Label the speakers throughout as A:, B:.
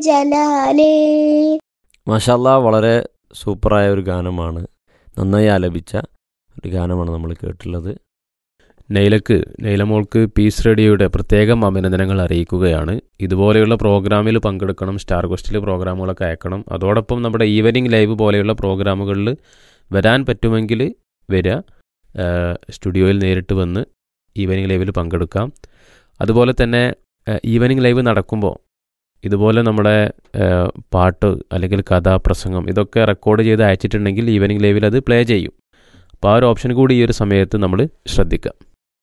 A: ജലാലേ
B: മാഷാല്ല വളരെ സൂപ്പറായ ഒരു ഗാനമാണ് നന്നായി ആലപിച്ച ഒരു ഗാനമാണ് നമ്മൾ കേട്ടുള്ളത് നെയ്ലക്ക് നെയ്ലമോൾക്ക് പീസ് റേഡിയോയുടെ പ്രത്യേകം അഭിനന്ദനങ്ങൾ അറിയിക്കുകയാണ് ഇതുപോലെയുള്ള പ്രോഗ്രാമിൽ പങ്കെടുക്കണം സ്റ്റാർ ഗോസ്റ്റിൽ പ്രോഗ്രാമുകളൊക്കെ അയക്കണം അതോടൊപ്പം നമ്മുടെ ഈവനിങ് ലൈവ് പോലെയുള്ള പ്രോഗ്രാമുകളിൽ വരാൻ പറ്റുമെങ്കിൽ വരിക ഏഹ് സ്റ്റുഡിയോയിൽ നേരിട്ട് വന്ന് ഈവനിങ് ലൈവിൽ പങ്കെടുക്കാം അതുപോലെ തന്നെ ഏഹ് ഈവനിങ് ലൈവ് നടക്കുമ്പോൾ ഇതുപോലെ നമ്മുടെ ഏഹ് പാട്ട് അല്ലെങ്കിൽ കഥാപ്രസംഗം ഇതൊക്കെ റെക്കോർഡ് ചെയ്ത് അയച്ചിട്ടുണ്ടെങ്കിൽ ഈവനിങ് ലൈവിൽ അത് പ്ലേ ചെയ്യും അപ്പോൾ ആ ഒരു ഓപ്ഷൻ കൂടി ഈ ഒരു സമയത്ത് നമ്മൾ ശ്രദ്ധിക്കാം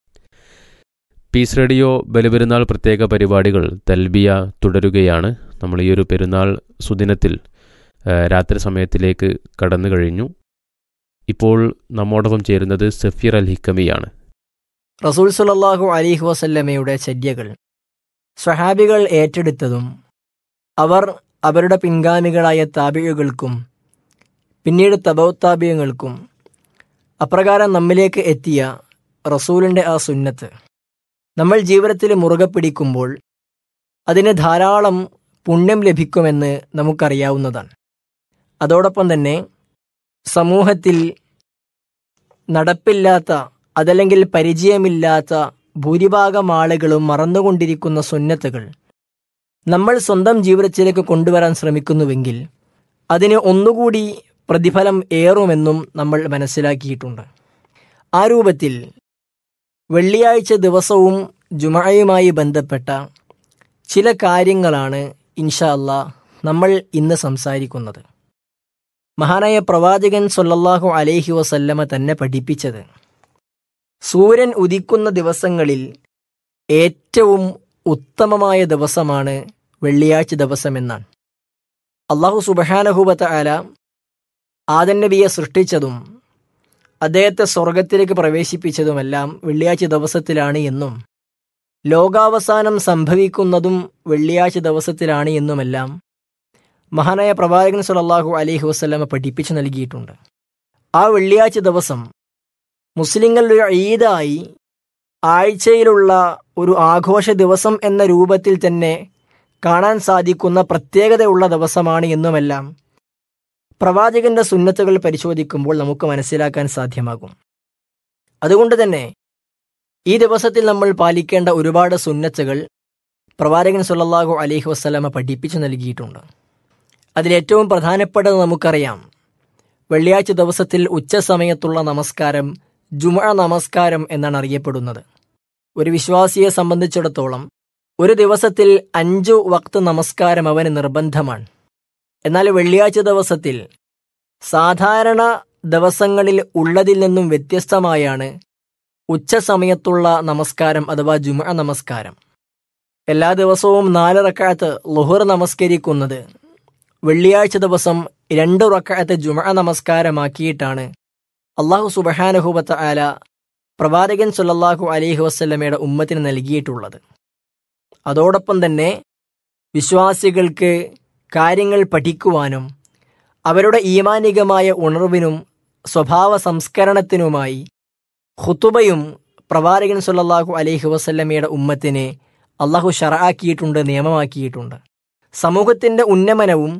B: പീസ് റേഡിയോ ബലിപെരുന്നാൾ പ്രത്യേക പരിപാടികൾ തൽബിയ തുടരുകയാണ് നമ്മൾ ഈ ഒരു പെരുന്നാൾ സുദിനത്തിൽ ഏഹ് രാത്രി സമയത്തിലേക്ക് കടന്നു കഴിഞ്ഞു ഇപ്പോൾ നമ്മോടൊപ്പം ചേരുന്നത് സഫീർ അൽ ഹിക്കമിയാണ്
C: റസൂൽ സുലല്ലാഹു അലിഹു വസല്ലമയുടെ ചര്യകൾ സ്വഹാബികൾ ഏറ്റെടുത്തതും അവർ അവരുടെ പിൻഗാമികളായ താപികൾക്കും പിന്നീട് തബൗത്താബിയങ്ങൾക്കും അപ്രകാരം നമ്മിലേക്ക് എത്തിയ റസൂലിൻ്റെ ആ സുന്നത്ത് നമ്മൾ ജീവിതത്തിൽ മുറുകെ പിടിക്കുമ്പോൾ അതിന് ധാരാളം പുണ്യം ലഭിക്കുമെന്ന് നമുക്കറിയാവുന്നതാണ് അതോടൊപ്പം തന്നെ സമൂഹത്തിൽ നടപ്പില്ലാത്ത അതല്ലെങ്കിൽ പരിചയമില്ലാത്ത ഭൂരിഭാഗം ആളുകളും മറന്നുകൊണ്ടിരിക്കുന്ന സുന്നത്തുകൾ നമ്മൾ സ്വന്തം ജീവിതത്തിലേക്ക് കൊണ്ടുവരാൻ ശ്രമിക്കുന്നുവെങ്കിൽ അതിന് ഒന്നുകൂടി പ്രതിഫലം ഏറുമെന്നും നമ്മൾ മനസ്സിലാക്കിയിട്ടുണ്ട് ആ രൂപത്തിൽ വെള്ളിയാഴ്ച ദിവസവും ജുമയുമായി ബന്ധപ്പെട്ട ചില കാര്യങ്ങളാണ് ഇൻഷാ അല്ലാ നമ്മൾ ഇന്ന് സംസാരിക്കുന്നത് മഹാനായ പ്രവാചകൻ സൊല്ലല്ലാഹു അലൈഹി വസല്ലമ തന്നെ പഠിപ്പിച്ചത് സൂര്യൻ ഉദിക്കുന്ന ദിവസങ്ങളിൽ ഏറ്റവും ഉത്തമമായ ദിവസമാണ് വെള്ളിയാഴ്ച ദിവസമെന്നാണ് അള്ളാഹു സുബഹാനഹുബത്ത ആല ആദൻ നബിയെ സൃഷ്ടിച്ചതും അദ്ദേഹത്തെ സ്വർഗത്തിലേക്ക് പ്രവേശിപ്പിച്ചതുമെല്ലാം വെള്ളിയാഴ്ച ദിവസത്തിലാണ് എന്നും ലോകാവസാനം സംഭവിക്കുന്നതും വെള്ളിയാഴ്ച ദിവസത്തിലാണ് എന്നുമെല്ലാം മഹാനായ പ്രവാചകൻ സുലല്ലാഹു അലൈഹി വസ്ലമ പഠിപ്പിച്ചു നൽകിയിട്ടുണ്ട് ആ വെള്ളിയാഴ്ച ദിവസം മുസ്ലിങ്ങളുടെ ഒരു ഈദായി ആഴ്ചയിലുള്ള ഒരു ആഘോഷ ദിവസം എന്ന രൂപത്തിൽ തന്നെ കാണാൻ സാധിക്കുന്ന പ്രത്യേകതയുള്ള ദിവസമാണ് എന്നുമെല്ലാം പ്രവാചകന്റെ സുന്നത്തുകൾ പരിശോധിക്കുമ്പോൾ നമുക്ക് മനസ്സിലാക്കാൻ സാധ്യമാകും അതുകൊണ്ട് തന്നെ ഈ ദിവസത്തിൽ നമ്മൾ പാലിക്കേണ്ട ഒരുപാട് സുന്നത്തുകൾ പ്രവാചകൻ സുല്ലല്ലാഹു അലൈഹി വസ്ലമ പഠിപ്പിച്ചു നൽകിയിട്ടുണ്ട് അതിലേറ്റവും പ്രധാനപ്പെട്ടത് നമുക്കറിയാം വെള്ളിയാഴ്ച ദിവസത്തിൽ ഉച്ച സമയത്തുള്ള നമസ്കാരം ജുമ നമസ്കാരം എന്നാണ് അറിയപ്പെടുന്നത് ഒരു വിശ്വാസിയെ സംബന്ധിച്ചിടത്തോളം ഒരു ദിവസത്തിൽ അഞ്ചു വക്ത് നമസ്കാരം അവന് നിർബന്ധമാണ് എന്നാൽ വെള്ളിയാഴ്ച ദിവസത്തിൽ സാധാരണ ദിവസങ്ങളിൽ ഉള്ളതിൽ നിന്നും വ്യത്യസ്തമായാണ് ഉച്ച സമയത്തുള്ള നമസ്കാരം അഥവാ ജുമ നമസ്കാരം എല്ലാ ദിവസവും നാല് റക്കായത്ത് ലുഹർ നമസ്കരിക്കുന്നത് വെള്ളിയാഴ്ച ദിവസം രണ്ട് റക്കായത്ത് ജുമ നമസ്കാരമാക്കിയിട്ടാണ് അള്ളാഹു സുബഹാനഹുബത്ത് ആല പ്രവാചകൻ സുല്ലല്ലാഹു അലൈഹി വസ്ലമയുടെ ഉമ്മത്തിന് നൽകിയിട്ടുള്ളത് അതോടൊപ്പം തന്നെ വിശ്വാസികൾക്ക് കാര്യങ്ങൾ പഠിക്കുവാനും അവരുടെ ഈമാനികമായ ഉണർവിനും സ്വഭാവ സംസ്കരണത്തിനുമായി ഹുത്തുബയും പ്രവാചകൻ സുല്ലല്ലാഹു അലൈഹി വസല്ലമയുടെ ഉമ്മത്തിനെ അള്ളാഹു ഷറാക്കിയിട്ടുണ്ട് നിയമമാക്കിയിട്ടുണ്ട് സമൂഹത്തിൻ്റെ ഉന്നമനവും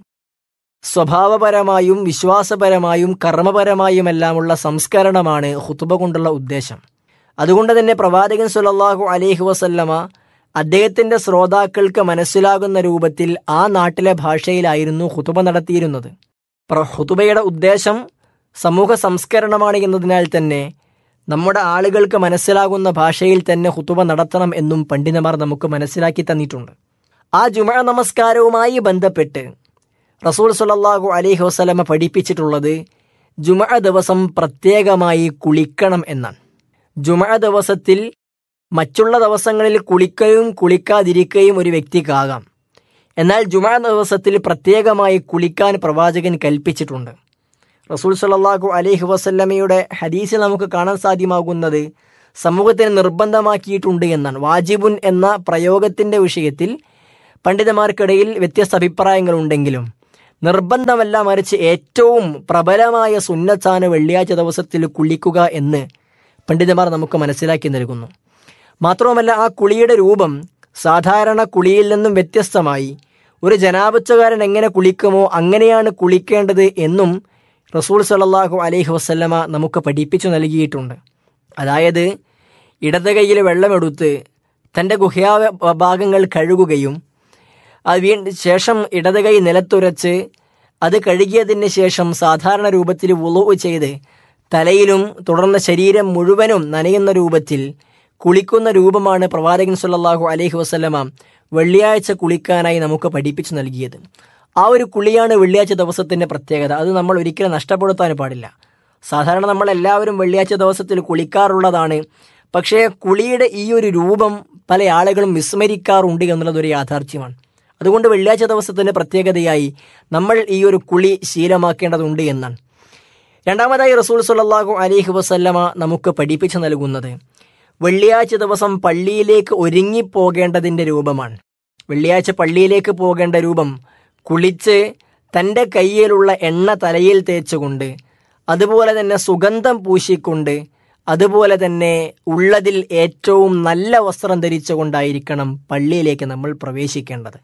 C: സ്വഭാവപരമായും വിശ്വാസപരമായും കർമ്മപരമായുമെല്ലാമുള്ള സംസ്കരണമാണ് ഹുത്തുബ കൊണ്ടുള്ള ഉദ്ദേശം അതുകൊണ്ട് തന്നെ പ്രവാചകൻ സുലല്ലാഹു അലൈഹി വസല്ലമ അദ്ദേഹത്തിൻ്റെ ശ്രോതാക്കൾക്ക് മനസ്സിലാകുന്ന രൂപത്തിൽ ആ നാട്ടിലെ ഭാഷയിലായിരുന്നു ഹുതുബ നടത്തിയിരുന്നത് ഹുതുബയുടെ ഉദ്ദേശം സമൂഹ സംസ്കരണമാണ് എന്നതിനാൽ തന്നെ നമ്മുടെ ആളുകൾക്ക് മനസ്സിലാകുന്ന ഭാഷയിൽ തന്നെ ഹുതുബ നടത്തണം എന്നും പണ്ഡിതന്മാർ നമുക്ക് മനസ്സിലാക്കി തന്നിട്ടുണ്ട് ആ ജുമ നമസ്കാരവുമായി ബന്ധപ്പെട്ട് റസൂൽ സുലല്ലാഹു അലൈഹി വസ്ലമ പഠിപ്പിച്ചിട്ടുള്ളത് ജുമ ദിവസം പ്രത്യേകമായി കുളിക്കണം എന്നാണ് ജുമ ദിവസത്തിൽ മറ്റുള്ള ദിവസങ്ങളിൽ കുളിക്കുകയും കുളിക്കാതിരിക്കുകയും ഒരു വ്യക്തിക്കാകാം എന്നാൽ ജുമ ദിവസത്തിൽ പ്രത്യേകമായി കുളിക്കാൻ പ്രവാചകൻ കൽപ്പിച്ചിട്ടുണ്ട് റസൂൽ സല്ലാഹു അലൈഹി വസല്ലമയുടെ ഹദീസിൽ നമുക്ക് കാണാൻ സാധ്യമാകുന്നത് സമൂഹത്തിന് നിർബന്ധമാക്കിയിട്ടുണ്ട് എന്നാണ് വാജിബുൻ എന്ന പ്രയോഗത്തിൻ്റെ വിഷയത്തിൽ പണ്ഡിതന്മാർക്കിടയിൽ വ്യത്യസ്ത അഭിപ്രായങ്ങളുണ്ടെങ്കിലും നിർബന്ധമല്ല മറിച്ച് ഏറ്റവും പ്രബലമായ സുന്നത്താണ് വെള്ളിയാഴ്ച ദിവസത്തിൽ കുളിക്കുക എന്ന് പണ്ഡിതന്മാർ നമുക്ക് മനസ്സിലാക്കി നൽകുന്നു മാത്രവുമല്ല ആ കുളിയുടെ രൂപം സാധാരണ കുളിയിൽ നിന്നും വ്യത്യസ്തമായി ഒരു ജനാപത്തുകാരൻ എങ്ങനെ കുളിക്കുമോ അങ്ങനെയാണ് കുളിക്കേണ്ടത് എന്നും റസൂൽ സല്ലല്ലാഹു അലൈഹി വസല്ലമ നമുക്ക് പഠിപ്പിച്ചു നൽകിയിട്ടുണ്ട് അതായത് ഇടത് കൈയിൽ വെള്ളമെടുത്ത് തൻ്റെ ഗുഹ്യാ ഭാഗങ്ങൾ കഴുകുകയും അത് വീ ശേഷം ഇടത് കൈ നിലത്തുരച്ച് അത് കഴുകിയതിന് ശേഷം സാധാരണ രൂപത്തിൽ വുളു ചെയ്ത് തലയിലും തുടർന്ന് ശരീരം മുഴുവനും നനയുന്ന രൂപത്തിൽ കുളിക്കുന്ന രൂപമാണ് പ്രവാചകൻ സല്ലല്ലാഹു അലൈഹി വസല്ലമ വെള്ളിയാഴ്ച കുളിക്കാനായി നമുക്ക് പഠിപ്പിച്ചു നൽകിയത് ആ ഒരു കുളിയാണ് വെള്ളിയാഴ്ച ദിവസത്തിൻ്റെ പ്രത്യേകത അത് നമ്മൾ ഒരിക്കലും നഷ്ടപ്പെടുത്താൻ പാടില്ല സാധാരണ നമ്മൾ എല്ലാവരും വെള്ളിയാഴ്ച ദിവസത്തിൽ കുളിക്കാറുള്ളതാണ് പക്ഷേ കുളിയുടെ ഈ ഒരു രൂപം പല ആളുകളും വിസ്മരിക്കാറുണ്ട് എന്നുള്ളതൊരു യാഥാർത്ഥ്യമാണ് അതുകൊണ്ട് വെള്ളിയാഴ്ച ദിവസത്തിൻ്റെ പ്രത്യേകതയായി നമ്മൾ ഈ ഒരു കുളി ശീലമാക്കേണ്ടതുണ്ട് എന്നാണ് രണ്ടാമതായി റസൂൽ സല്ലല്ലാഹു അലൈഹി വസല്ലമ നമുക്ക് പഠിപ്പിച്ചു നൽകുന്നത് വെള്ളിയാഴ്ച ദിവസം പള്ളിയിലേക്ക് ഒരുങ്ങിപ്പോകേണ്ടതിൻ്റെ രൂപമാണ് വെള്ളിയാഴ്ച പള്ളിയിലേക്ക് പോകേണ്ട രൂപം കുളിച്ച് തൻ്റെ കയ്യിലുള്ള എണ്ണ തലയിൽ തേച്ചുകൊണ്ട് അതുപോലെ തന്നെ സുഗന്ധം പൂശിക്കൊണ്ട് അതുപോലെ തന്നെ ഉള്ളതിൽ ഏറ്റവും നല്ല വസ്ത്രം ധരിച്ചുകൊണ്ടായിരിക്കണം പള്ളിയിലേക്ക് നമ്മൾ പ്രവേശിക്കേണ്ടത്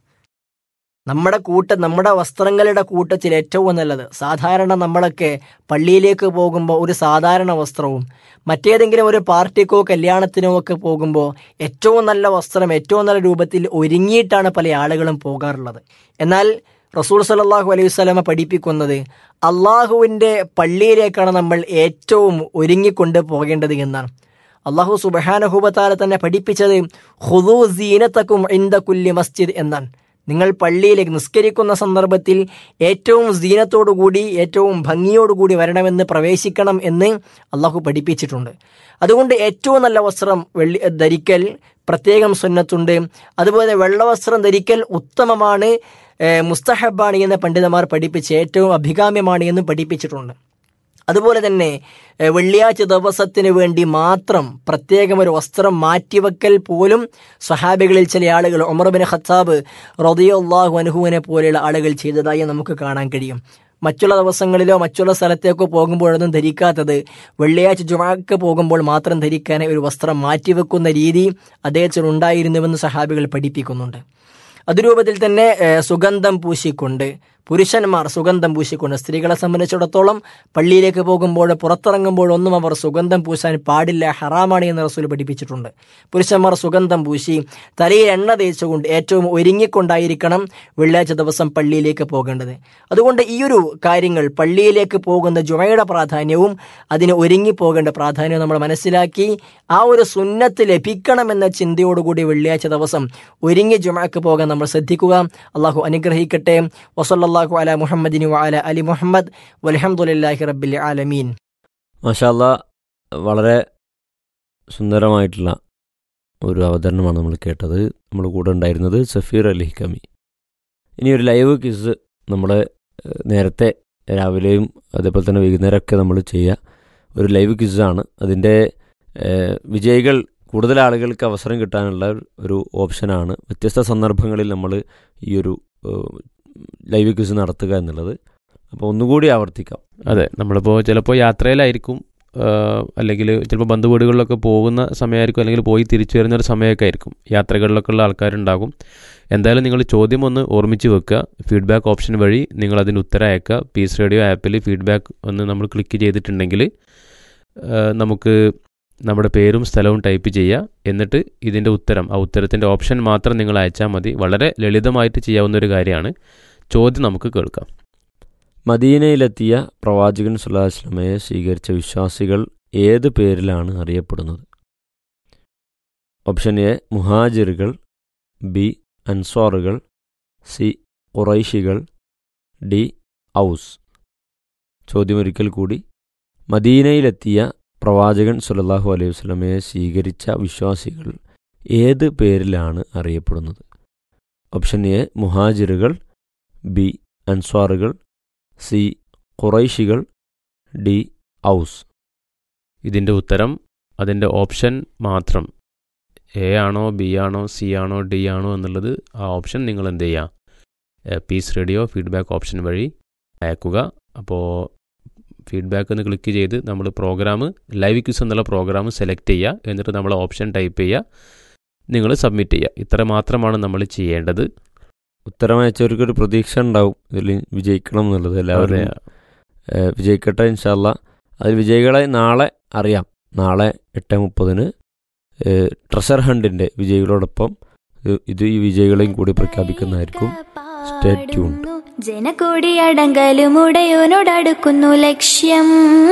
C: നമ്മുടെ കൂട്ട നമ്മുടെ വസ്ത്രങ്ങളുടെ കൂട്ടത്തിൽ ഏറ്റവും നല്ലത് സാധാരണ നമ്മളൊക്കെ പള്ളിയിലേക്ക് പോകുമ്പോൾ ഒരു സാധാരണ വസ്ത്രവും മറ്റേതെങ്കിലും ഒരു പാർട്ടിക്കോ കല്യാണത്തിനോ ഒക്കെ പോകുമ്പോൾ ഏറ്റവും നല്ല വസ്ത്രം ഏറ്റവും നല്ല രൂപത്തിൽ ഒരുങ്ങിയിട്ടാണ് പല ആളുകളും പോകാറുള്ളത് എന്നാൽ റസൂൽ സലാഹു അലൈഹി സ്വലമ പഠിപ്പിക്കുന്നത് അള്ളാഹുവിൻ്റെ പള്ളിയിലേക്കാണ് നമ്മൾ ഏറ്റവും ഒരുങ്ങിക്കൊണ്ട് പോകേണ്ടത് എന്നാണ് അള്ളാഹു സുബഹാനഹുബത്താല തന്നെ പഠിപ്പിച്ചത് ഹുദു സീനത്തക്കും ഇന്ദ കുല്ലി മസ്ജിദ് എന്നാണ് നിങ്ങൾ പള്ളിയിലേക്ക് നിസ്കരിക്കുന്ന സന്ദർഭത്തിൽ ഏറ്റവും സീനത്തോടുകൂടി ഏറ്റവും ഭംഗിയോടുകൂടി വരണമെന്ന് പ്രവേശിക്കണം എന്ന് അള്ളാഹു പഠിപ്പിച്ചിട്ടുണ്ട് അതുകൊണ്ട് ഏറ്റവും നല്ല വസ്ത്രം വെള്ളി ധരിക്കൽ പ്രത്യേകം സുന്നത്തുണ്ട് അതുപോലെ വെള്ളവസ്ത്രം ധരിക്കൽ ഉത്തമമാണ് മുസ്തഹബാണ് എന്ന് പണ്ഡിതന്മാർ പഠിപ്പിച്ച് ഏറ്റവും അഭികാമ്യമാണ് എന്ന് പഠിപ്പിച്ചിട്ടുണ്ട് അതുപോലെ തന്നെ വെള്ളിയാഴ്ച ദിവസത്തിന് വേണ്ടി മാത്രം പ്രത്യേകം ഒരു വസ്ത്രം മാറ്റിവെക്കൽ പോലും സഹാബികളിൽ ചില ആളുകൾ ഉമർബിൻ ഖത്താബ് റതിയുല്ലാഹു അനുഹുവിനെ പോലെയുള്ള ആളുകൾ ചെയ്തതായി നമുക്ക് കാണാൻ കഴിയും മറ്റുള്ള ദിവസങ്ങളിലോ മറ്റുള്ള സ്ഥലത്തേക്കോ പോകുമ്പോഴൊന്നും ധരിക്കാത്തത് വെള്ളിയാഴ്ച ജുമാക്ക് പോകുമ്പോൾ മാത്രം ധരിക്കാനായി ഒരു വസ്ത്രം മാറ്റിവെക്കുന്ന രീതി അദ്ദേഹത്തിന് ഉണ്ടായിരുന്നുവെന്ന് സഹാബികൾ പഠിപ്പിക്കുന്നുണ്ട് അതുരൂപത്തിൽ തന്നെ സുഗന്ധം പൂശിക്കൊണ്ട് പുരുഷന്മാർ സുഗന്ധം പൂശിക്കൊണ്ട് സ്ത്രീകളെ സംബന്ധിച്ചിടത്തോളം പള്ളിയിലേക്ക് പോകുമ്പോൾ പുറത്തിറങ്ങുമ്പോഴൊന്നും അവർ സുഗന്ധം പൂശാൻ പാടില്ല ഹറാമാണ് എന്ന് റസൂൽ പഠിപ്പിച്ചിട്ടുണ്ട് പുരുഷന്മാർ സുഗന്ധം പൂശി തലയിൽ എണ്ണ തേച്ചുകൊണ്ട് ഏറ്റവും ഒരുങ്ങിക്കൊണ്ടായിരിക്കണം വെള്ളിയാഴ്ച ദിവസം പള്ളിയിലേക്ക് പോകേണ്ടത് അതുകൊണ്ട് ഈ ഒരു കാര്യങ്ങൾ പള്ളിയിലേക്ക് പോകുന്ന ജുമയുടെ പ്രാധാന്യവും അതിന് ഒരുങ്ങി പോകേണ്ട പ്രാധാന്യവും നമ്മൾ മനസ്സിലാക്കി ആ ഒരു സുന്നത്ത് ലഭിക്കണമെന്ന ചിന്തയോടുകൂടി വെള്ളിയാഴ്ച ദിവസം ഒരുങ്ങി ജുമക്ക് പോകാൻ നമ്മൾ ശ്രദ്ധിക്കുക അള്ളാഹു അനുഗ്രഹിക്കട്ടെ വസല്ല അള്ളാഹു അല മുഹമ്മദിന് വാല അലി മുഹമ്മദ് വലഹമുല്ലാഹി റബ്ബിൽ ആലമീൻ
B: മാഷാല്ല വളരെ സുന്ദരമായിട്ടുള്ള ഒരു അവതരണമാണ് നമ്മൾ കേട്ടത് നമ്മൾ കൂടെ ഉണ്ടായിരുന്നത് സഫീർ അലി കമി ഇനി ഒരു ലൈവ് ക്വിസ് നമ്മുടെ നേരത്തെ രാവിലെയും അതേപോലെ തന്നെ വൈകുന്നേരമൊക്കെ നമ്മൾ ചെയ്യുക ഒരു ലൈവ് ക്വിസാണ് അതിൻ്റെ വിജയികൾ കൂടുതൽ ആളുകൾക്ക് അവസരം കിട്ടാനുള്ള ഒരു ഓപ്ഷനാണ് വ്യത്യസ്ത സന്ദർഭങ്ങളിൽ നമ്മൾ ഈ ഒരു ലൈവ് ക്വിസ് നടത്തുക എന്നുള്ളത് അപ്പോൾ ഒന്നുകൂടി ആവർത്തിക്കാം
A: അതെ നമ്മളിപ്പോൾ ചിലപ്പോൾ യാത്രയിലായിരിക്കും അല്ലെങ്കിൽ ചിലപ്പോൾ ബന്ധു വീടുകളിലൊക്കെ പോകുന്ന സമയമായിരിക്കും അല്ലെങ്കിൽ പോയി തിരിച്ചു വരുന്ന ഒരു സമയമൊക്കെ ആയിരിക്കും യാത്രകളിലൊക്കെ ഉള്ള ആൾക്കാരുണ്ടാകും എന്തായാലും നിങ്ങൾ ചോദ്യം ഒന്ന് ഓർമ്മിച്ച് വെക്കുക ഫീഡ്ബാക്ക് ഓപ്ഷൻ വഴി നിങ്ങൾ അതിന് ഉത്തരം അയക്കുക പീസ് റേഡിയോ ആപ്പിൽ ഫീഡ്ബാക്ക് ഒന്ന് നമ്മൾ ക്ലിക്ക് ചെയ്തിട്ടുണ്ടെങ്കിൽ നമുക്ക് നമ്മുടെ പേരും സ്ഥലവും ടൈപ്പ് ചെയ്യുക എന്നിട്ട് ഇതിൻ്റെ ഉത്തരം ആ ഉത്തരത്തിൻ്റെ ഓപ്ഷൻ മാത്രം നിങ്ങൾ അയച്ചാൽ മതി വളരെ ലളിതമായിട്ട് ചെയ്യാവുന്ന ഒരു കാര്യമാണ് ചോദ്യം നമുക്ക് കേൾക്കാം
B: മദീനയിലെത്തിയ പ്രവാചകൻ സുല്ലാസ്ലമയെ സ്വീകരിച്ച വിശ്വാസികൾ ഏത് പേരിലാണ് അറിയപ്പെടുന്നത് ഓപ്ഷൻ എ മുഹാജിറുകൾ ബി അൻസ്വാറുകൾ സി ഖുറൈഷികൾ ഡി ഔസ് ചോദ്യമൊരിക്കൽ കൂടി മദീനയിലെത്തിയ പ്രവാചകൻ സുലല്ലാഹു അലൈഹി വസ്ലമയെ സ്വീകരിച്ച വിശ്വാസികൾ ഏത് പേരിലാണ് അറിയപ്പെടുന്നത് ഓപ്ഷൻ എ മുഹാജിറുകൾ ബി അൻസ്വാറുകൾ സി ഖുറൈഷികൾ ഡി ഔസ്
A: ഇതിൻ്റെ ഉത്തരം അതിൻ്റെ ഓപ്ഷൻ മാത്രം എ ആണോ ബി ആണോ സി ആണോ ഡി ആണോ എന്നുള്ളത് ആ ഓപ്ഷൻ നിങ്ങൾ എന്ത് ചെയ്യുക പീസ് റേഡിയോ ഫീഡ്ബാക്ക് ഓപ്ഷൻ വഴി അയക്കുക അപ്പോൾ ഫീഡ്ബാക്ക് ഒന്ന് ക്ലിക്ക് ചെയ്ത് നമ്മൾ പ്രോഗ്രാം ലൈവ് ക്യൂസ് എന്നുള്ള പ്രോഗ്രാം സെലക്ട് ചെയ്യുക എന്നിട്ട് നമ്മൾ ഓപ്ഷൻ ടൈപ്പ് ചെയ്യുക നിങ്ങൾ സബ്മിറ്റ് ചെയ്യുക ഇത്ര മാത്രമാണ് നമ്മൾ ചെയ്യേണ്ടത്
B: ഉത്തരം അയച്ചവർക്ക് ഒരു പ്രതീക്ഷ ഉണ്ടാവും ഇതിൽ വിജയിക്കണം എന്നുള്ളത് എല്ലാവരും
A: അതെ
B: ഏഹ്, വിജയിക്കട്ടെ ഇൻഷാല്ല അതിൽ വിജയികളെ നാളെ അറിയാം നാളെ എട്ട് മുപ്പതിന് ട്രഷർ ഹണ്ടിൻ്റെ വിജയികളോടൊപ്പം ഇത് ഇത് ഈ വിജയികളെയും കൂടി പ്രഖ്യാപിക്കുന്നതായിരിക്കും Stay tuned.
D: ജനകോടിയടങ്കലുമുടയോനോടടുക്കുന്നു ലക്ഷ്യം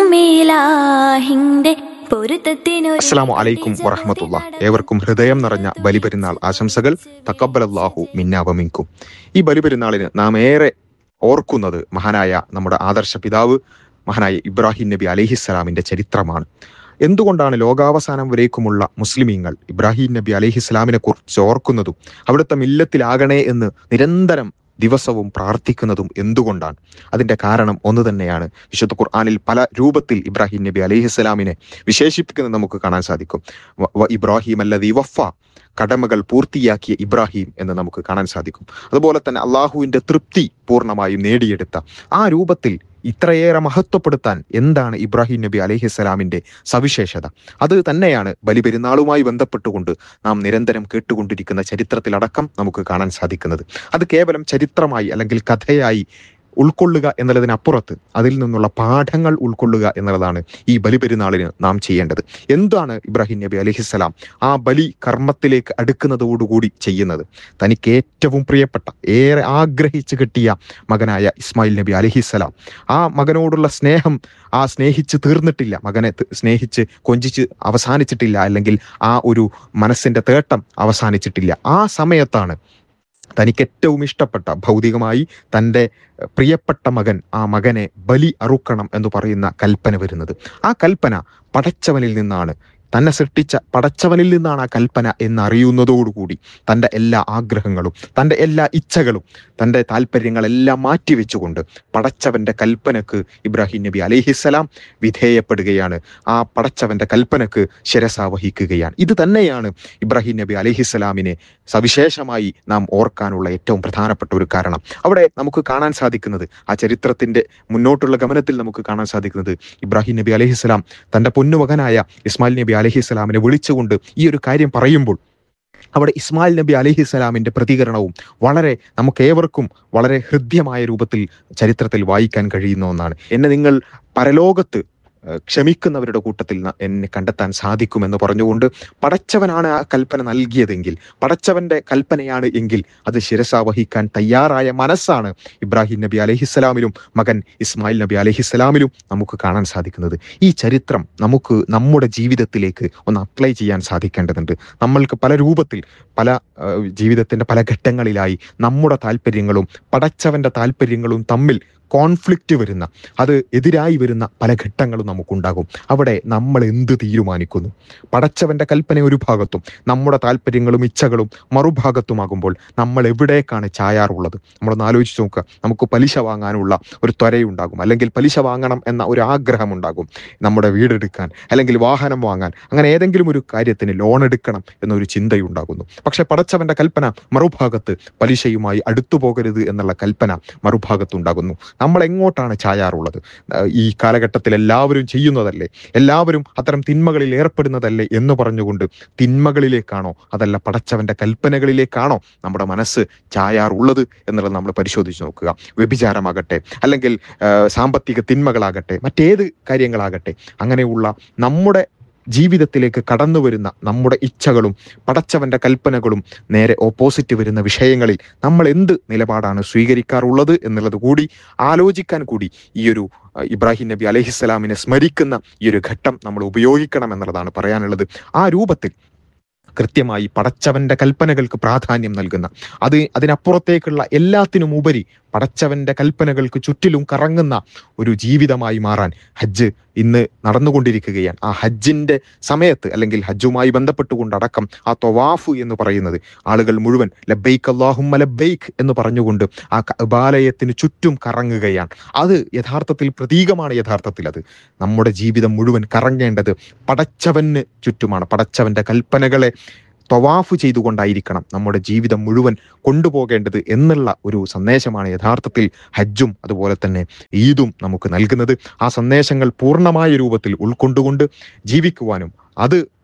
D: മീലാഹിന്റെ പൊരുത്തത്തിനു
E: അസ്സലാമു അലൈക്കും വറഹമത്തുള്ള ഏവർക്കും ഹൃദയം നിറഞ്ഞ ബലിപെരുന്നാൾ ആശംസകൾ തക്കബലല്ലാഹു മിന്നാവമിൻകും ഈ ബലിപെരുന്നാളിന് നാം ഏറെ ഓർക്കുന്നത് മഹാനായ നമ്മുടെ ആദർശ പിതാവ് മഹാനായ ഇബ്രാഹിം നബി അലഹിസ്സലാമിന്റെ ചരിത്രമാണ് എന്തുകൊണ്ടാണ് ലോകാവസാനം വരേക്കുമുള്ള മുസ്ലിമീങ്ങൾ ഇബ്രാഹിം നബി അലഹിസ്സലാമിനെ കുറിച്ച് ഓർക്കുന്നതും അവിടുത്തെ മില്ലത്തിലാകണേ എന്ന് നിരന്തരം ദിവസവും പ്രാർത്ഥിക്കുന്നതും എന്തുകൊണ്ടാണ് അതിന്റെ കാരണം ഒന്ന് തന്നെയാണ് വിശുദ്ധ ഖുർആനിൽ പല രൂപത്തിൽ ഇബ്രാഹിം നബി അലഹിസ്സലാമിനെ വിശേഷിപ്പിക്കുന്നത് നമുക്ക് കാണാൻ സാധിക്കും വ- വ ഇബ്രാഹിം അല്ലതി വഫ കടമകൾ പൂർത്തിയാക്കിയ ഇബ്രാഹിം എന്ന് നമുക്ക് കാണാൻ സാധിക്കും അതുപോലെ തന്നെ അള്ളാഹുവിന്റെ തൃപ്തി പൂർണ്ണമായും നേടിയെടുത്ത ആ രൂപത്തിൽ ഇത്രയേറെ മഹത്വപ്പെടുത്താൻ എന്താണ് ഇബ്രാഹിം നബി അലഹിസ്സലാമിന്റെ സവിശേഷത അത് തന്നെയാണ് ബലിപെരുന്നാളുമായി ബന്ധപ്പെട്ടുകൊണ്ട് നാം നിരന്തരം കേട്ടുകൊണ്ടിരിക്കുന്ന ചരിത്രത്തിലടക്കം നമുക്ക് കാണാൻ സാധിക്കുന്നത് അത് കേവലം ചരിത്രമായി അല്ലെങ്കിൽ കഥയായി ഉൾക്കൊള്ളുക എന്നുള്ളതിനപ്പുറത്ത് അതിൽ നിന്നുള്ള പാഠങ്ങൾ ഉൾക്കൊള്ളുക എന്നുള്ളതാണ് ഈ ബലിപെരുന്നാളിന് നാം ചെയ്യേണ്ടത് എന്താണ് ഇബ്രാഹിം നബി അലഹിസ്സലാം ആ ബലി കർമ്മത്തിലേക്ക് അടുക്കുന്നതോടുകൂടി ചെയ്യുന്നത് തനിക്ക് ഏറ്റവും പ്രിയപ്പെട്ട ഏറെ ആഗ്രഹിച്ച് കിട്ടിയ മകനായ ഇസ്മായിൽ നബി അലഹിസ്സലാം ആ മകനോടുള്ള സ്നേഹം ആ സ്നേഹിച്ച് തീർന്നിട്ടില്ല മകനെ ത- സ്നേഹിച്ച് കൊഞ്ചിച്ച് അവസാനിച്ചിട്ടില്ല അല്ലെങ്കിൽ ആ ഒരു മനസ്സിന്റെ തേട്ടം അവസാനിച്ചിട്ടില്ല ആ സമയത്താണ് തനിക്ക് ഏറ്റവും ഇഷ്ടപ്പെട്ട ഭൗതികമായി തൻ്റെ പ്രിയപ്പെട്ട മകൻ ആ മകനെ ബലി അറുക്കണം എന്ന് പറയുന്ന കൽപ്പന വരുന്നത് ആ കൽപ്പന പടച്ചവനിൽ നിന്നാണ് തന്നെ സൃഷ്ടിച്ച പടച്ചവനിൽ നിന്നാണ് ആ കൽപ്പന എന്നറിയുന്നതോടുകൂടി തൻ്റെ എല്ലാ ആഗ്രഹങ്ങളും തൻ്റെ എല്ലാ ഇച്ഛകളും തൻ്റെ താല്പര്യങ്ങളെല്ലാം മാറ്റിവെച്ചുകൊണ്ട് പടച്ചവന്റെ കൽപ്പനക്ക് ഇബ്രാഹിം നബി അലഹിസ്സലാം വിധേയപ്പെടുകയാണ് ആ പടച്ചവന്റെ കൽപ്പനക്ക് ശിരസ വഹിക്കുകയാണ് ഇത് തന്നെയാണ് ഇബ്രാഹിം നബി അലഹിസ്സലാമിനെ സവിശേഷമായി നാം ഓർക്കാനുള്ള ഏറ്റവും പ്രധാനപ്പെട്ട ഒരു കാരണം അവിടെ നമുക്ക് കാണാൻ സാധിക്കുന്നത് ആ ചരിത്രത്തിന്റെ മുന്നോട്ടുള്ള ഗമനത്തിൽ നമുക്ക് കാണാൻ സാധിക്കുന്നത് ഇബ്രാഹിം നബി അലഹിസ്സലാം തന്റെ പൊന്നുമകനായ ഇസ്മായിൽ നബി അലഹിസ്സലാമിനെ വിളിച്ചുകൊണ്ട് ഈ ഒരു കാര്യം പറയുമ്പോൾ അവിടെ ഇസ്മായിൽ നബി അലഹിസ്സലാമിന്റെ പ്രതികരണവും വളരെ നമുക്ക് ഏവർക്കും വളരെ ഹൃദ്യമായ രൂപത്തിൽ ചരിത്രത്തിൽ വായിക്കാൻ കഴിയുന്ന ഒന്നാണ് എന്നെ നിങ്ങൾ പരലോകത്ത് ഏഹ്, ക്ഷമിക്കുന്നവരുടെ കൂട്ടത്തിൽ ന- എന്നെ കണ്ടെത്താൻ സാധിക്കുമെന്ന് പറഞ്ഞുകൊണ്ട് പടച്ചവനാണ് ആ കൽപ്പന നൽകിയതെങ്കിൽ പടച്ചവന്റെ കൽപ്പനയാണ് എങ്കിൽ അത് ശിരസ വഹിക്കാൻ തയ്യാറായ മനസ്സാണ് ഇബ്രാഹിം നബി അലഹിസ്സലാമിലും മകൻ ഇസ്മായിൽ നബി അലഹിസ്സലാമിലും നമുക്ക് കാണാൻ സാധിക്കുന്നത് ഈ ചരിത്രം നമുക്ക് നമ്മുടെ ജീവിതത്തിലേക്ക് ഒന്ന് അപ്ലൈ ചെയ്യാൻ സാധിക്കേണ്ടതുണ്ട് നമ്മൾക്ക് പല രൂപത്തിൽ പല ആ, ജീവിതത്തിന്റെ പല ഘട്ടങ്ങളിലായി നമ്മുടെ താല്പര്യങ്ങളും പടച്ചവന്റെ താല്പര്യങ്ങളും തമ്മിൽ കോൺഫ്ലിക്റ്റ് വരുന്ന അത് എതിരായി വരുന്ന പല ഘട്ടങ്ങളും നമുക്കുണ്ടാകും അവിടെ നമ്മൾ എന്ത് തീരുമാനിക്കുന്നു പടച്ചവന്റെ കൽപ്പന ഒരു ഭാഗത്തും നമ്മുടെ താല്പര്യങ്ങളും ഇച്ഛകളും മറുഭാഗത്തുമാകുമ്പോൾ നമ്മൾ എവിടേക്കാണ് ചായാറുള്ളത് നമ്മളൊന്ന് ആലോചിച്ച് നോക്കുക നമുക്ക് പലിശ വാങ്ങാനുള്ള ഒരു ത്വരയുണ്ടാകും അല്ലെങ്കിൽ പലിശ വാങ്ങണം എന്ന ഒരു ആഗ്രഹം ഉണ്ടാകും നമ്മുടെ വീടെടുക്കാൻ അല്ലെങ്കിൽ വാഹനം വാങ്ങാൻ അങ്ങനെ ഏതെങ്കിലും ഒരു കാര്യത്തിന് ലോൺ എടുക്കണം എന്നൊരു ചിന്തയുണ്ടാകുന്നു പക്ഷെ പടച്ചവന്റെ കൽപ്പന മറുഭാഗത്ത് പലിശയുമായി അടുത്തു പോകരുത് എന്നുള്ള കൽപ്പന മറുഭാഗത്തുണ്ടാകുന്നു നമ്മൾ എങ്ങോട്ടാണ് ചായാറുള്ളത് ആഹ് ഈ കാലഘട്ടത്തിൽ എല്ലാവരും ചെയ്യുന്നതല്ലേ എല്ലാവരും അത്തരം തിന്മകളിൽ ഏർപ്പെടുന്നതല്ലേ എന്ന് പറഞ്ഞുകൊണ്ട് തിന്മകളിലേക്കാണോ അതല്ല പടച്ചവന്റെ കൽപ്പനകളിലേക്കാണോ നമ്മുടെ മനസ്സ് ചായാറുള്ളത് എന്നുള്ളത് നമ്മൾ പരിശോധിച്ച് നോക്കുക വ്യഭിചാരമാകട്ടെ അല്ലെങ്കിൽ ആഹ് സാമ്പത്തിക തിന്മകളാകട്ടെ മറ്റേത് കാര്യങ്ങളാകട്ടെ അങ്ങനെയുള്ള നമ്മുടെ ജീവിതത്തിലേക്ക് കടന്നു വരുന്ന നമ്മുടെ ഇച്ഛകളും പടച്ചവന്റെ കൽപ്പനകളും നേരെ ഓപ്പോസിറ്റ് വരുന്ന വിഷയങ്ങളിൽ നമ്മൾ എന്ത് നിലപാടാണ് സ്വീകരിക്കാറുള്ളത് എന്നുള്ളത് കൂടി ആലോചിക്കാൻ കൂടി ഈ ഒരു അഹ്, ഇബ്രാഹിം നബി അലഹിസ്സലാമിനെ സ്മരിക്കുന്ന ഈ ഒരു ഘട്ടം നമ്മൾ ഉപയോഗിക്കണം എന്നുള്ളതാണ് പറയാനുള്ളത് ആ രൂപത്തിൽ കൃത്യമായി പടച്ചവന്റെ കൽപ്പനകൾക്ക് പ്രാധാന്യം നൽകുന്ന അത് അതിനപ്പുറത്തേക്കുള്ള എല്ലാത്തിനും ഉപരി പടച്ചവന്റെ കൽപ്പനകൾക്ക് ചുറ്റിലും കറങ്ങുന്ന ഒരു ജീവിതമായി മാറാൻ ഹജ്ജ് ഇന്ന് നടന്നുകൊണ്ടിരിക്കുകയാണ് ആ ഹജ്ജിന്റെ സമയത്ത് അല്ലെങ്കിൽ ഹജ്ജുമായി ബന്ധപ്പെട്ടുകൊണ്ടടക്കം ആ തൊവാഫ് എന്ന് പറയുന്നത് ആളുകൾ മുഴുവൻ ലബൈക്ക് അള്ളാഹുമ്മ ലബൈക്ക് എന്ന് പറഞ്ഞുകൊണ്ട് ആ കബാലയത്തിന് ചുറ്റും കറങ്ങുകയാണ് അത് യഥാർത്ഥത്തിൽ പ്രതീകമാണ് യഥാർത്ഥത്തിൽ അത് നമ്മുടെ ജീവിതം മുഴുവൻ കറങ്ങേണ്ടത് പടച്ചവന് ചുറ്റുമാണ് പടച്ചവന്റെ കൽപ്പനകളെ തൊവാഫ് ചെയ്തുകൊണ്ടായിരിക്കണം നമ്മുടെ ജീവിതം മുഴുവൻ കൊണ്ടുപോകേണ്ടത് എന്നുള്ള ഒരു സന്ദേശമാണ് യഥാർത്ഥത്തിൽ ഹജ്ജും അതുപോലെ തന്നെ ഈദും നമുക്ക് നൽകുന്നത് ആ സന്ദേശങ്ങൾ പൂർണ്ണമായ രൂപത്തിൽ ഉൾക്കൊണ്ടുകൊണ്ട് ജീവിക്കുവാനും അത്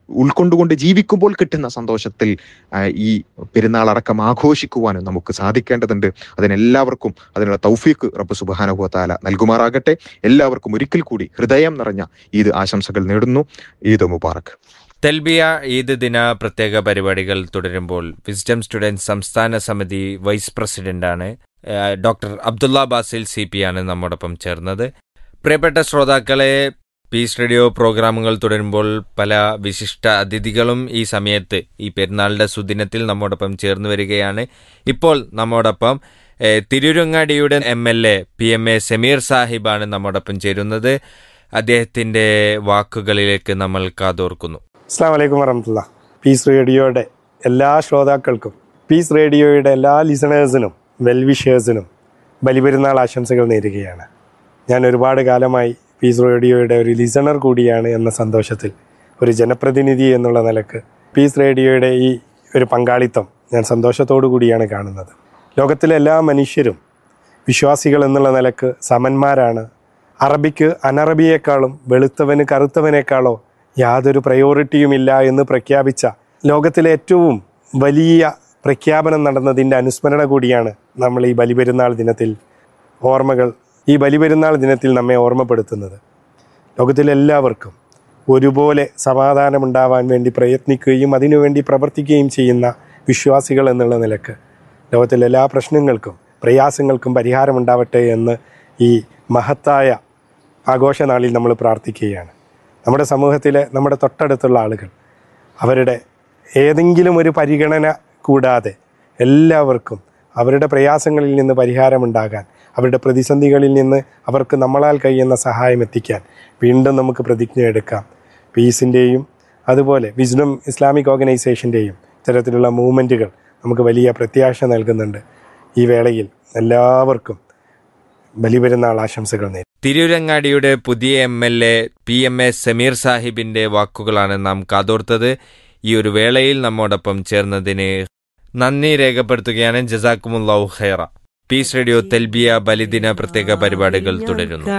E: ഉൾക്കൊണ്ടുകൊണ്ട് ജീവിക്കുമ്പോൾ കിട്ടുന്ന സന്തോഷത്തിൽ ആ, ഈ പെരുന്നാൾ അടക്കം ആഘോഷിക്കുവാനും നമുക്ക് സാധിക്കേണ്ടതുണ്ട് അതിനെല്ലാവർക്കും അതിനുള്ള തൗഫീക്ക് റബ്ബ് സുബാനഹു താല നൽകുമാറാകട്ടെ എല്ലാവർക്കും ഒരിക്കൽ കൂടി ഹൃദയം നിറഞ്ഞ ഈദ് ആശംസകൾ നേടുന്നു ഈദ് മുബാറക്
F: തെൽബിയ ഈദ് ദിന പ്രത്യേക പരിപാടികൾ തുടരുമ്പോൾ വിസ്ഡം സ്റ്റുഡൻസ് സംസ്ഥാന സമിതി വൈസ് പ്രസിഡന്റാണ് ഏഹ്, doctor Abdulla Basil C P ആണ് നമ്മോടൊപ്പം ചേർന്നത് പ്രിയപ്പെട്ട ശ്രോതാക്കളെ പീസ് റേഡിയോ പ്രോഗ്രാമുകൾ തുടരുമ്പോൾ പല വിശിഷ്ട അതിഥികളും ഈ സമയത്ത് ഈ പെരുന്നാളിന്റെ സുദിനത്തിൽ നമ്മോടൊപ്പം ചേർന്ന് വരികയാണ് ഇപ്പോൾ നമ്മോടൊപ്പം ഏഹ്, തിരൂരങ്ങാടിയുടെ M L A P M A Sameer സാഹിബാണ് നമ്മോടൊപ്പം ചേരുന്നത് അദ്ദേഹത്തിന്റെ വാക്കുകളിലേക്ക് നമ്മൾ കാതോർക്കുന്നു
G: അസ്സാം വലൈക്കും വറഹമത്തുള്ള പീസ് റേഡിയോയുടെ എല്ലാ ശ്രോതാക്കൾക്കും പീസ് റേഡിയോയുടെ എല്ലാ ലിസണേഴ്സിനും വെൽവിഷേഴ്സിനും ബലിപെരുന്നാൾ ആശംസകൾ നേരുകയാണ് ഞാൻ ഒരുപാട് കാലമായി പീസ് റേഡിയോയുടെ ഒരു ലിസണർ കൂടിയാണ് എന്ന സന്തോഷത്തിൽ ഒരു ജനപ്രതിനിധി എന്നുള്ള നിലക്ക് പീസ് റേഡിയോയുടെ ഈ ഒരു പങ്കാളിത്തം ഞാൻ സന്തോഷത്തോടു കൂടിയാണ് കാണുന്നത് ലോകത്തിലെ എല്ലാ മനുഷ്യരും വിശ്വാസികൾ എന്നുള്ള നിലക്ക് സമന്മാരാണ് അറബിക്ക് അനറബിയേക്കാളും വെളുത്തവന് കറുത്തവനേക്കാളോ യാതൊരു പ്രയോറിറ്റിയുമില്ല എന്ന് പ്രഖ്യാപിച്ച ലോകത്തിലെ ഏറ്റവും വലിയ പ്രഖ്യാപനം നടന്നതിൻ്റെ അനുസ്മരണ കൂടിയാണ് നമ്മൾ ഈ ബലിപെരുന്നാൾ ദിനത്തിൽ ഓർമ്മകൾ ഈ ബലിപെരുന്നാൾ ദിനത്തിൽ നമ്മെ ഓർമ്മപ്പെടുത്തുന്നത് ലോകത്തിലെ എല്ലാവർക്കും ഒരുപോലെ സമാധാനമുണ്ടാവാൻ വേണ്ടി പ്രയത്നിക്കുകയും അതിനുവേണ്ടി പ്രവർത്തിക്കുകയും ചെയ്യുന്ന വിശ്വാസികൾ എന്നുള്ള നിലക്ക് ലോകത്തിലെ എല്ലാ പ്രശ്നങ്ങൾക്കും പ്രയാസങ്ങൾക്കും പരിഹാരമുണ്ടാവട്ടെ എന്ന് ഈ മഹത്തായ ആഘോഷനാളിൽ നമ്മൾ പ്രാർത്ഥിക്കുകയാണ് നമ്മുടെ സമൂഹത്തിലെ നമ്മുടെ തൊട്ടടുത്തുള്ള ആളുകൾ അവരുടെ ഏതെങ്കിലും ഒരു പരിഗണന കൂടാതെ എല്ലാവർക്കും അവരുടെ പ്രയാസങ്ങളിൽ നിന്ന് പരിഹാരമുണ്ടാകാൻ അവരുടെ പ്രതിസന്ധികളിൽ നിന്ന് അവർക്ക് നമ്മളാൽ കഴിയുന്ന സഹായം എത്തിക്കാൻ വീണ്ടും നമുക്ക് പ്രതിജ്ഞ എടുക്കാം പീസിൻ്റെയും അതുപോലെ വിസ്ഡം ഇസ്ലാമിക് ഓർഗനൈസേഷൻ്റെയും ഇത്തരത്തിലുള്ള മൂവ്മെൻറ്റുകൾ നമുക്ക് വലിയ പ്രത്യാശ നൽകുന്നുണ്ട് ഈ വേളയിൽ എല്ലാവർക്കും ബലിപെരുന്നാൾ ആശംസകൾ നേരും
F: തിരൂരങ്ങാടിയുടെ പുതിയ M L A P M A Sameer സാഹിബിന്റെ വാക്കുകളാണ് നാം കാതോർത്തത് ഈ ഒരു വേളയിൽ നമ്മോടൊപ്പം ചേർന്നതിന് നന്ദി രേഖപ്പെടുത്തുകയാണ് ജസാക്കുമുല്ലാഹു ഖൈറ പീസ് റേഡിയോ തെൽബിയ ബലിദിന പ്രത്യേക പരിപാടികൾ തുടരുന്നു